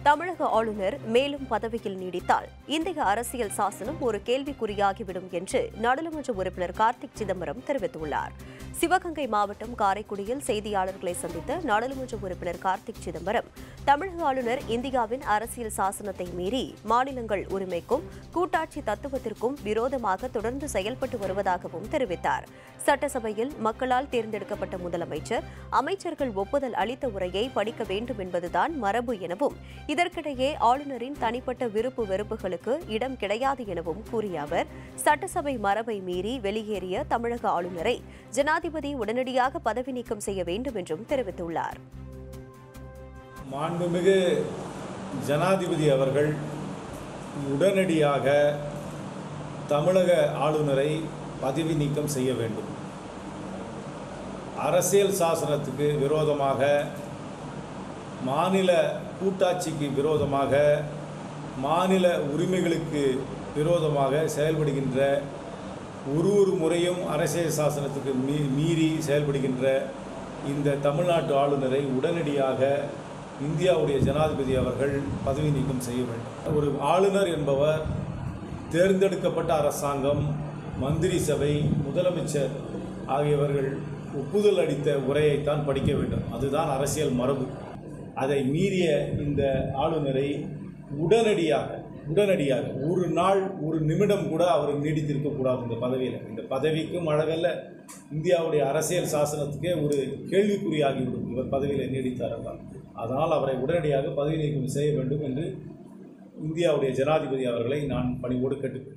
தமிழக ஆளுநர் மேலும் பதவியில் நீடித்தால் இந்திய அரசியல் சாசனம் ஒரு கேள்விக்குறியாகிவிடும் என்று நாடாளுமன்ற உறுப்பினர் கார்த்திக் சிதம்பரம் தெரிவித்துள்ளார் சிவகங்கை மாவட்டம் காரைக்குடியில் செய்தியாளர்களை சந்தித்த நாடாளுமன்ற உறுப்பினர் கார்த்திக் சிதம்பரம் தமிழக ஆளுநர் இந்தியாவின் அரசியல் சாசனத்தை மீறி மாநிலங்கள் உரிமைக்கும் கூட்டாட்சி தத்துவத்திற்கும் விரோதமாக தொடர்ந்து செயல்பட்டு வருவதாகவும் தெரிவித்தார் சட்டசபையில் மக்களால் தேர்ந்தெடுக்கப்பட்ட முதலமைச்சர் அமைச்சர்கள் ஒப்புதல் அளித்த உரையை படிக்க வேண்டும் என்பதுதான் மரபு எனவும் இதற்கிடையே ஆளுநரின் தனிப்பட்ட விருப்பு வெறுப்புகளுக்கு இடம் கிடையாது எனவும் கூறிய அவர் சட்டசபை மரபை மீறி வெளியேறிய தமிழக ஆளுநரை ஜனாதிபதி உடனடியாக பதவி நீக்கம் செய்ய வேண்டும் என்றும் தெரிவித்துள்ளார் மாண்புமிகு ஜனாதிபதி அவர்கள் உடனடியாக தமிழக ஆளுநரை பதவி நீக்கம் செய்ய வேண்டும் அரசியல் சாசனத்துக்கு விரோதமாக மாநில கூட்டாட்சிக்கு விரோதமாக மாநில உரிமைகளுக்கு விரோதமாக செயல்படுகின்ற ஒரு ஒரு முறையும் அரசியல் சாசனத்துக்கு மீ மீறி செயல்படுகின்ற இந்த தமிழ்நாட்டு ஆளுநரை உடனடியாக இந்தியாவுடைய ஜனாதிபதி அவர்கள் பதவி நீக்கம் செய்ய வேண்டும் ஒரு ஆளுநர் என்பவர் தேர்ந்தெடுக்கப்பட்ட அரசாங்கம் மந்திரி சபை முதலமைச்சர் ஆகியவர்கள் ஒப்புதல் அளித்த உரையைத்தான் படிக்க வேண்டும் அதுதான் அரசியல் மரபு அதை மீறிய இந்த ஆளுநரை உடனடியாக உடனடியாக ஒரு நாள் ஒரு நிமிடம் கூட அவர் நீடித்திருக்கக்கூடாது இந்த பதவியில் இந்த பதவிக்கும் அழகல்ல இந்தியாவுடைய அரசியல் சாசனத்துக்கே ஒரு கேள்விக்குறியாகிவிடும் இவர் பதவியில் நீடித்தார் என்றால் அதனால் அவரை உடனடியாக பதவி நீக்கம் செய்ய வேண்டும் என்று இந்தியாவுடைய ஜனாதிபதி அவர்களை நான் பணிவோடு கேட்டுக்கொள்கிறேன்